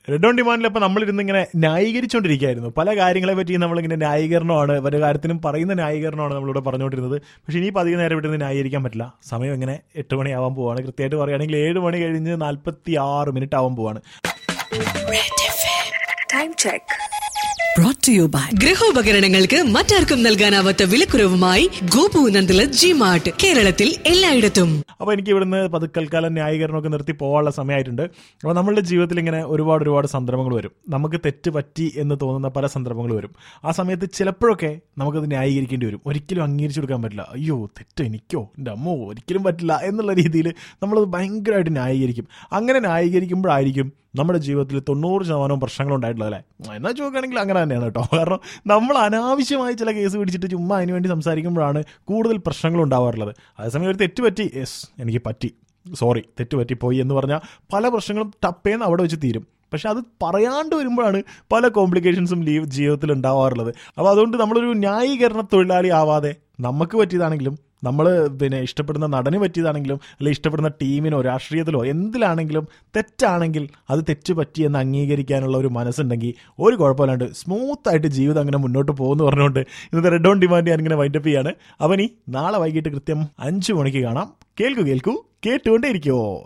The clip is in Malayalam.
റെഡ് ഓൺ ഡിമാൻഡിൽ അപ്പോൾ നമ്മളിരുന്ന് ഇങ്ങനെ ന്യായീകരിച്ചുകൊണ്ടിരിക്കുകയായിരുന്നു പല കാര്യങ്ങളെ പറ്റി നമ്മളിങ്ങനെ ന്യായീകരണമാണ് പല കാര്യത്തിനും പറയുന്ന ന്യായീകരണമാണ് നമ്മളിവിടെ പറഞ്ഞുകൊണ്ടിരുന്നത് പക്ഷേ ഇനിയിപ്പോൾ അധികം നേരം വിട്ടിരുന്ന് ന്യായീകരിക്കാൻ പറ്റില്ല സമയം ഇങ്ങനെ എട്ട് മണിയാവാൻ പോവാണ് കൃത്യമായിട്ട് പറയുകയാണെങ്കിൽ ഏഴ് മണി കഴിഞ്ഞ് നാൽപ്പത്തി ആറ് മിനിറ്റ് ആവാൻ പോവാണ് Time check. brought to you by ഗൃഹോപകരണങ്ങൾക്ക് മറ്റാർക്കും നൽകാനാവാത്ത വിലക്കുറവുമായി ഗോപു നന്ദലത് ജി മാർട്ട് കേരളത്തിൽ എല്ലായിടത്തും അപ്പോൾ എനിക്ക് ഇവിടുന്ന് പതുക്കൽക്കാലം ന്യായീകരണമൊക്കെ നിർത്തി പോകാനുള്ള സമയമായിട്ടുണ്ട് അപ്പോൾ നമ്മളുടെ ജീവിതത്തിൽ ഇങ്ങനെ ഒരുപാട് ഒരുപാട് സന്ദർഭങ്ങൾ വരും നമുക്ക് തെറ്റ് പറ്റി എന്ന് തോന്നുന്ന പല സന്ദർഭങ്ങൾ വരും ആ സമയത്ത് ചിലപ്പോഴൊക്കെ നമുക്കത് ന്യായീകരിക്കേണ്ടി വരും ഒരിക്കലും അംഗീകരിച്ചു കൊടുക്കാൻ പറ്റില്ല അയ്യോ തെറ്റ് എനിക്കോ എൻ്റെ അമ്മോ ഒരിക്കലും പറ്റില്ല എന്നുള്ള രീതിയിൽ നമ്മളത് ഭയങ്കരമായിട്ട് ന്യായീകരിക്കും അങ്ങനെ ന്യായീകരിക്കുമ്പോഴായിരിക്കും നമ്മുടെ ജീവിതത്തിൽ തൊണ്ണൂറ് ശതമാനവും പ്രശ്നങ്ങൾ ഉണ്ടായിട്ടുള്ളത് അല്ലേ എന്നാൽ ചോദിക്കുകയാണെങ്കിൽ അങ്ങനെ തന്നെയാണ് കേട്ടോ കാരണം നമ്മൾ അനാവശ്യമായി ചില കേസ് പിടിച്ചിട്ട് ചുമ്മാ അതിന് വേണ്ടി സംസാരിക്കുമ്പോഴാണ് കൂടുതൽ പ്രശ്നങ്ങൾ ഉണ്ടാവാറുള്ളത് അതേസമയം ഒരു തെറ്റ് പറ്റി യെസ് എനിക്ക് പറ്റി സോറി തെറ്റ് പറ്റിപ്പോയി എന്ന് പറഞ്ഞാൽ പല പ്രശ്നങ്ങളും ടപ്പേന്ന് അവിടെ വെച്ച് തീരും പക്ഷെ അത് പറയാണ്ട് വരുമ്പോഴാണ് പല കോംപ്ലിക്കേഷൻസും ലീവ് ജീവിതത്തിൽ ഉണ്ടാവാറുള്ളത് അപ്പോൾ അതുകൊണ്ട് നമ്മളൊരു ന്യായീകരണ തൊഴിലാളി ആവാതെ നമുക്ക് പറ്റിയതാണെങ്കിലും നമ്മൾ പിന്നെ ഇഷ്ടപ്പെടുന്ന നടന് പറ്റിയതാണെങ്കിലും അല്ലെങ്കിൽ ഇഷ്ടപ്പെടുന്ന ടീമിനോ രാഷ്ട്രീയത്തിലോ എന്തിലാണെങ്കിലും തെറ്റാണെങ്കിൽ അത് തെറ്റ് പറ്റിയെന്ന് അംഗീകരിക്കാനുള്ള ഒരു മനസ്സുണ്ടെങ്കിൽ ഒരു കുഴപ്പമില്ലാണ്ട് സ്മൂത്തായിട്ട് ജീവിതം അങ്ങനെ മുന്നോട്ട് പോകുമെന്ന് പറഞ്ഞുകൊണ്ട് ഇന്നത്തെ റെഡ് ഓൺ ഡിമാൻഡ് ഞാൻ ഇങ്ങനെ വൈൻഡപ്പ് ചെയ്യാണ് അവനി നാളെ വൈകിട്ട് കൃത്യം അഞ്ചു മണിക്ക് കാണാം കേൾക്കൂ കേൾക്കൂ കേട്ടുകൊണ്ടേ ഇരിക്കുമോ